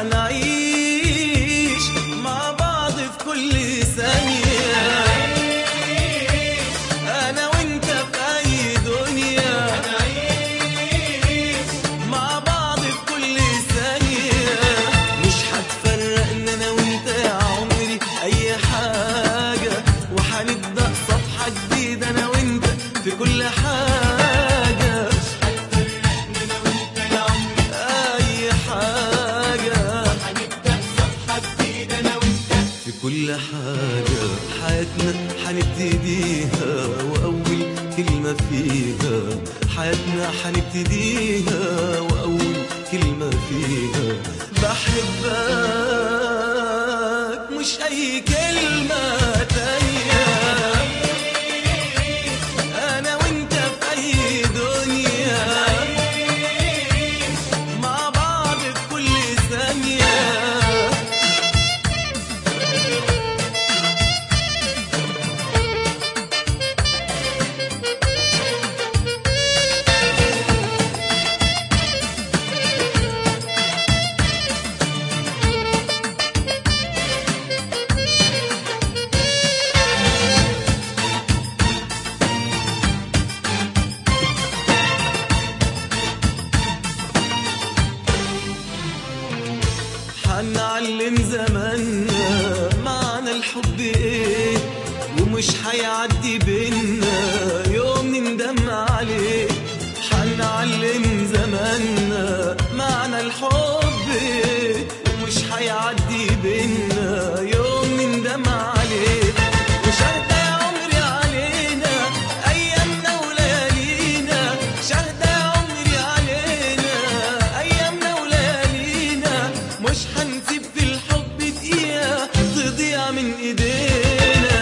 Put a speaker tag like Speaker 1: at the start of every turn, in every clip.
Speaker 1: حنعيش مع بعض في كل ثانية أنا وأنت في أي دنيا مع بعض في كل ثانية مش هتفرقنا أنا وأنت يا عمري أي حاجة وهنبدأ صفحة جديدة أنا وأنت في كل حاجة أي حاجة في كل حاجة حياتنا حنبتديها وأول كلمة فيها حياتنا حنبتديها وأول كلمة فيها بحبك مش أي كلمة تانية أنا وأنت في أي دنيا مع بعض في كل ثانية حنعلم زماننا معنى الحب ايه ومش هيعدي بينا يوم نندم عليه حنعلم زماننا معنى الحب ايه ومش هيعدي بينا يوم نندم عليه وشهد يا عمري علينا ايامنا وليالينا شهد يا عمري علينا ايامنا وليالينا مش هنسيب في الحب دقيقه تضيع من ايدينا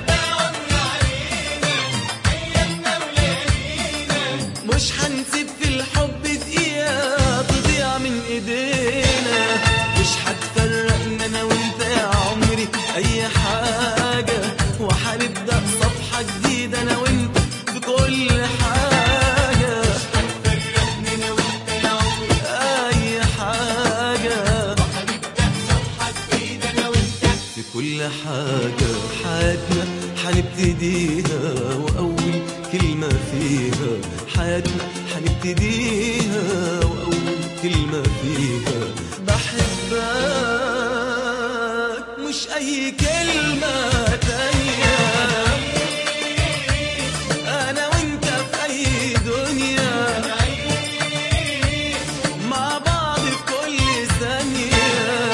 Speaker 1: مش هنسيب في الحب دقيقة تضيع من ايدينا مش هتفرقنا انا وانت يا عمري اي حاجة وهنبدأ صفحة جديدة انا وانت في كل حاجة اي حاجة في كل حاجة حياتنا حنبتديها وأول كلمة فيها حياتنا حنبتديها وأول كلمة فيها بحبك مش أي كلمة تانية أنا وأنت في أي دنيا مع بعض في كل ثانية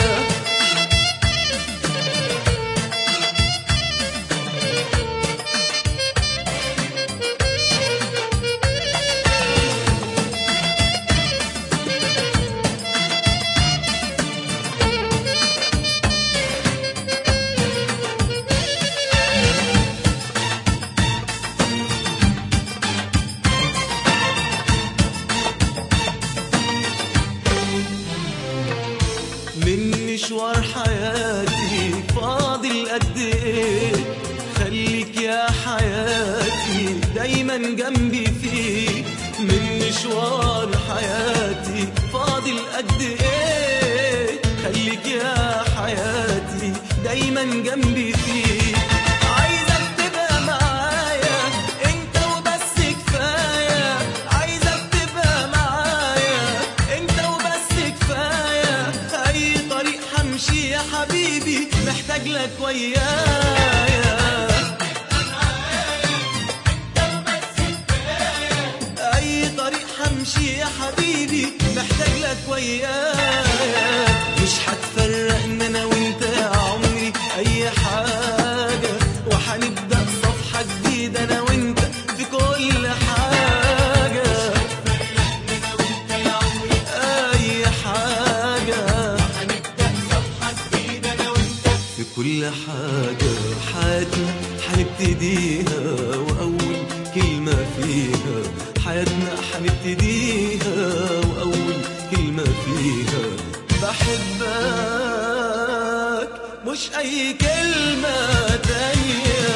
Speaker 1: من مشوار حياتي فاضل قد ايه خليك يا حياتي دايما جنبي فيه من مشوار حياتي فاضل قد ايه خليك يا حياتي دايما جنبي فيه عايزك تبقى معايا انت وبس كفايه عايزك تبقى معايا انت وبس كفايه اي طريق همشي يا حبيبي محتاج لك ويايا اي طريق همشي يا حبيبي محتاج لك ويايا مش هتفرقنا انا وانت يا عمري اي حاجه وهنبدا صفحه جديده انا وانت في كل حاجه اي حاجه في كل حاجة حياتنا حنبتديها وأول كلمة فيها حياتنا حنبتديها وأول كلمة فيها بحبك مش أي كلمة تانية